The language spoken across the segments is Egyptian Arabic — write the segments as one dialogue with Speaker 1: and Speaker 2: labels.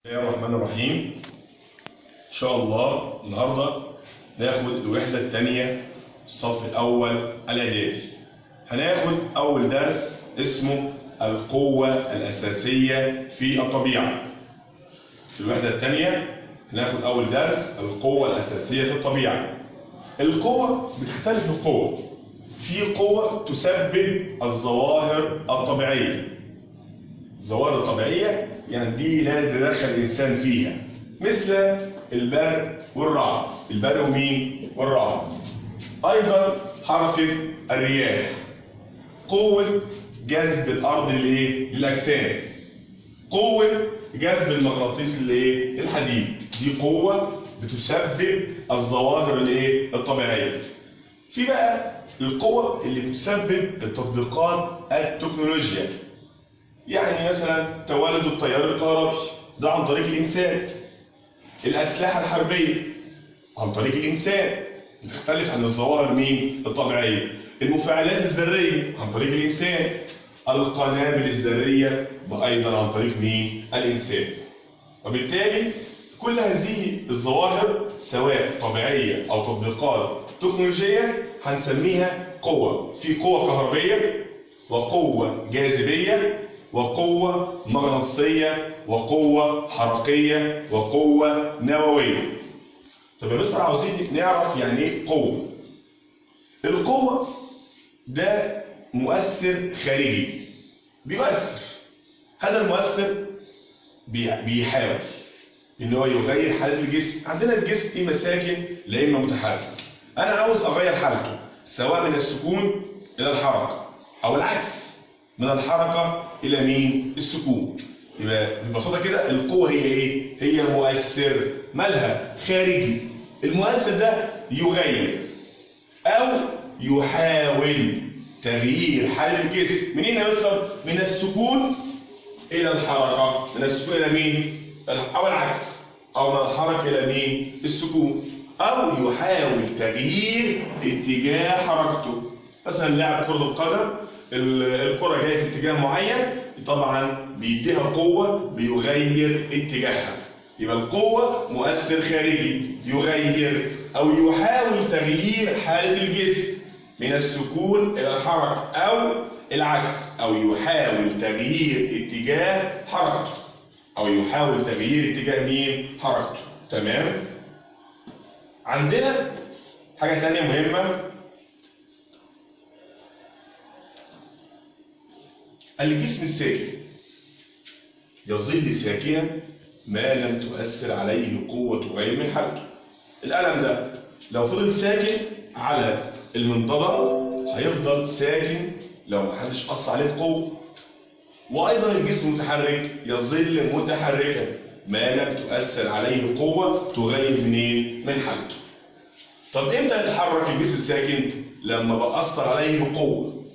Speaker 1: بسم الله الرحمن الرحيم ان شاء الله النهارده ناخد الوحده الثانيه الصف الاول الاعدادي هناخد اول درس اسمه القوه الاساسيه في الطبيعه في الوحده الثانيه هناخد اول درس القوه الاساسيه في الطبيعه القوه بتختلف القوه في قوه تسبب الظواهر الطبيعيه الظواهر الطبيعيه يعني دي لا يتدخل الانسان فيها مثل البرق والرعد البرق ومين والرعد ايضا حركه الرياح قوه جذب الارض لايه للاجسام قوه جذب المغناطيس للايه للحديد دي قوه بتسبب الظواهر الايه الطبيعيه في بقى القوة اللي بتسبب التطبيقات التكنولوجيا يعني مثلا تولد التيار الكهربي ده عن طريق الانسان الاسلحه الحربيه عن طريق الانسان بتختلف عن الظواهر مين الطبيعيه المفاعلات الذريه عن طريق الانسان القنابل الذريه ايضا عن طريق مين الانسان وبالتالي كل هذه الظواهر سواء طبيعيه او تطبيقات تكنولوجيه هنسميها قوه في قوه كهربيه وقوه جاذبيه وقوة مغناطيسية وقوة حركية وقوة نووية. طب يا مستر عاوزين نعرف يعني ايه قوة. القوة ده مؤثر خارجي بيؤثر. هذا المؤثر بيحاول ان هو يغير حالة الجسم، عندنا الجسم فيه مساكن لا اما متحرك. انا عاوز اغير حالته سواء من السكون الى الحركة او العكس من الحركة إلى مين؟ السكون. يبقى ببساطة كده القوة هي إيه؟ هي مؤثر مالها؟ خارجي. المؤثر ده يغير أو يحاول تغيير حال الجسم منين يا مستر؟ من السكون إلى الحركة، من السكون إلى مين؟ أو العكس، أو من الحركة إلى مين؟ السكون. أو يحاول تغيير اتجاه حركته. مثلا لاعب كرة القدم الكرة جاية في اتجاه معين طبعا بيديها قوة بيغير اتجاهها يبقى القوة مؤثر خارجي يغير أو يحاول تغيير حالة الجسم من السكون إلى الحركة أو العكس أو يحاول تغيير اتجاه حركته أو يحاول تغيير اتجاه مين؟ حركته تمام؟ عندنا حاجة تانية مهمة الجسم الساكن يظل ساكنا ما لم تؤثر عليه قوة غير من حركه القلم ده لو فضل ساكن على المنضدة هيفضل ساكن لو ما حدش أثر عليه بقوة وأيضا الجسم المتحرك يظل متحركا ما لم تؤثر عليه قوة تغير منين؟ من حالته. طب امتى يتحرك الجسم الساكن؟ لما بأثر عليه بقوة.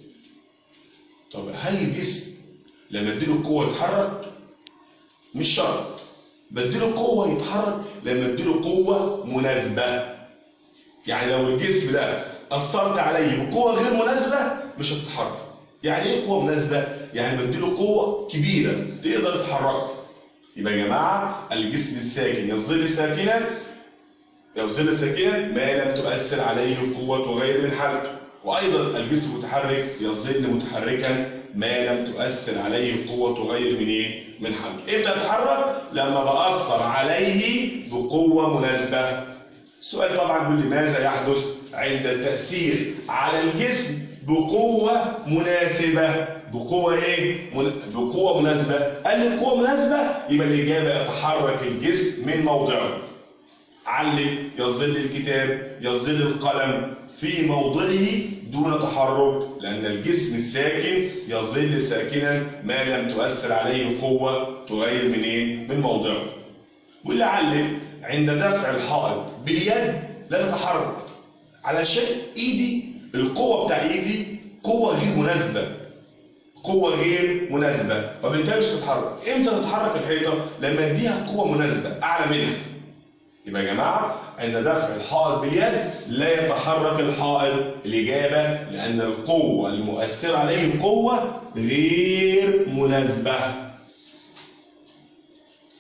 Speaker 1: طب هل الجسم لما اديله قوه يتحرك؟ مش شرط. بديله قوه يتحرك لما اديله قوه مناسبه. يعني لو الجسم ده اثرت عليه بقوه غير مناسبه مش هتتحرك. يعني ايه قوه مناسبه؟ يعني بديله قوه كبيره تقدر تحركه. يبقى يا جماعه الجسم الساكن يظل ساكنا يظل ساكنا ما لم تؤثر عليه قوه تغير من حالته. وايضا الجسم المتحرك يظل متحركا ما لم تؤثر عليه قوه تغير من ايه؟ من حالته. امتى يتحرك؟ لما باثر عليه بقوه مناسبه. السؤال طبعا بيقول لماذا يحدث عند التاثير على الجسم بقوه مناسبه؟ بقوه ايه؟ بقوه مناسبه. قال لي قوه مناسبه يبقى الاجابه يتحرك الجسم من موضعه. علم يظل الكتاب يظل القلم في موضعه دون تحرك لأن الجسم الساكن يظل ساكنا ما لم تؤثر عليه قوة تغير من إيه؟ من موضعه. واللي علم عند دفع الحائط باليد لا تتحرك علشان إيدي القوة بتاع إيدي قوة غير مناسبة. قوة غير مناسبة وبالتالي مش تتحرك. إمتى تتحرك الحيطة؟ لما أديها قوة مناسبة أعلى منها. يبقى يا جماعة عند دفع الحائط باليد لا يتحرك الحائط الإجابة لأن القوة المؤثرة عليه قوة غير مناسبة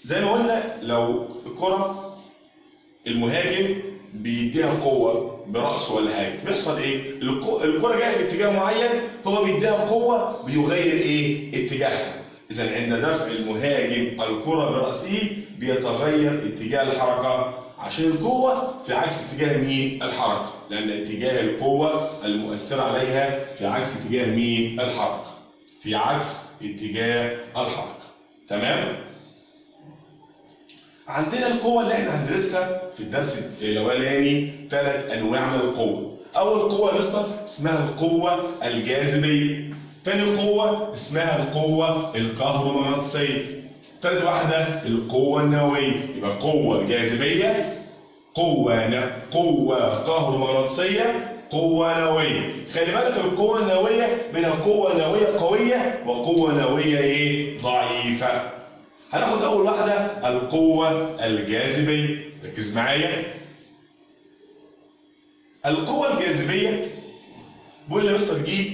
Speaker 1: زي ما قلنا لو الكرة المهاجم بيديها قوة برأسه ولا حاجة بيحصل ايه؟ الكو- الكرة جاية في اتجاه معين هو بيديها قوة بيغير ايه؟ اتجاهها إذا عند دفع المهاجم الكرة برأسه بيتغير اتجاه الحركة عشان القوة في عكس اتجاه مين؟ الحركة لأن اتجاه القوة المؤثرة عليها في عكس اتجاه مين؟ الحركة في عكس اتجاه الحركة تمام؟ عندنا القوة اللي احنا هندرسها في الدرس الأولاني ثلاث أنواع من القوة. أول قوة يا مستر اسمها القوة الجاذبية. تاني قوة اسمها القوة الكهرومغناطيسية. تالت واحدة القوة النووية. يبقى قوة جاذبية قوة ن... قوة كهرومغناطيسية قوة نووية. خلي بالك القوة النووية بينها قوة نووية قوية وقوة نووية إيه؟ ضعيفة. هناخد اول واحده القوه الجاذبيه ركز معايا القوه الجاذبيه بيقول لي يا مستر جيب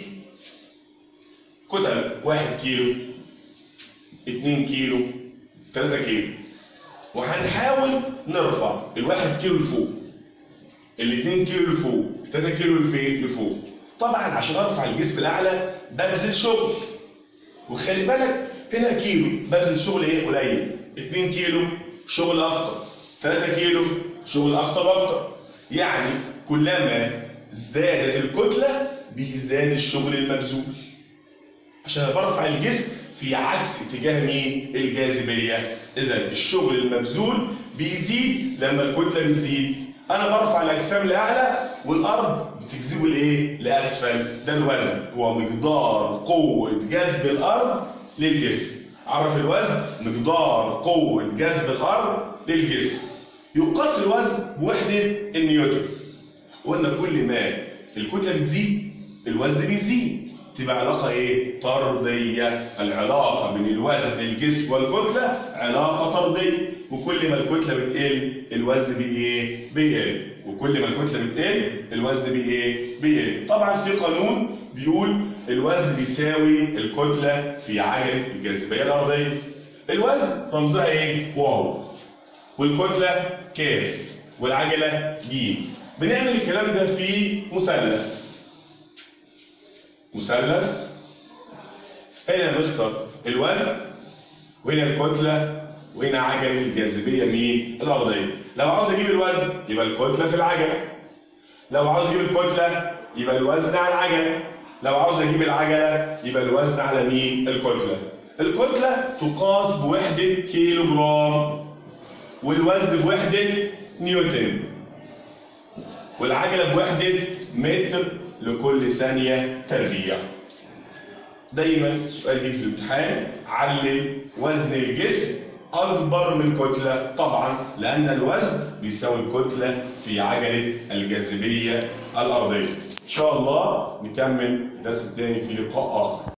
Speaker 1: كتل 1 كيلو 2 كيلو 3 كيلو وهنحاول نرفع الواحد كيلو لفوق الاثنين كيلو لفوق 3 كيلو لفين لفوق طبعا عشان ارفع الجسم الاعلى ببذل شغل وخلي بالك هنا كيلو بذل شغل ايه قليل 2 كيلو شغل اكتر 3 كيلو شغل اكتر اكتر يعني كلما ازدادت الكتله بيزداد الشغل المبذول عشان برفع الجسم في عكس اتجاه مين الجاذبيه اذا الشغل المبذول بيزيد لما الكتله بتزيد انا برفع الاجسام لاعلى والارض بتجذبه لايه لاسفل ده الوزن هو مقدار قوه جذب الارض للجسم عرف الوزن مقدار قوه جذب الارض للجسم يقاس الوزن بوحده النيوتن قلنا كل ما الكتله بتزيد الوزن بيزيد تبقى علاقة إيه؟ طردية، العلاقة بين الوزن الجسم والكتلة علاقة طردية، وكل ما الكتلة بتقل الوزن بإيه؟ بيقل، وكل ما الكتلة بتقل الوزن بإيه؟ بيقل، طبعا في قانون بيقول الوزن بيساوي الكتلة في عجلة الجاذبية الأرضية. الوزن رمزها إيه؟ واو. والكتلة كاف، والعجلة جيم. بنعمل الكلام ده في مثلث. مثلث هنا يا مستر الوزن وهنا الكتلة وهنا عجلة الجاذبية مين؟ الأرضية. لو عاوز أجيب الوزن يبقى الكتلة في العجلة. لو عاوز أجيب الكتلة يبقى الوزن على العجلة. لو عاوز أجيب العجلة يبقى الوزن على مين؟ الكتلة. الكتلة تقاس بوحدة كيلو جرام والوزن بوحدة نيوتن. والعجلة بوحدة متر لكل ثانية تربيع. دايما سؤال بيجي في الامتحان علل وزن الجسم أكبر من الكتلة طبعا لأن الوزن بيساوي الكتلة في عجلة الجاذبية الأرضية. إن شاء الله نكمل الدرس الثاني في لقاء آخر.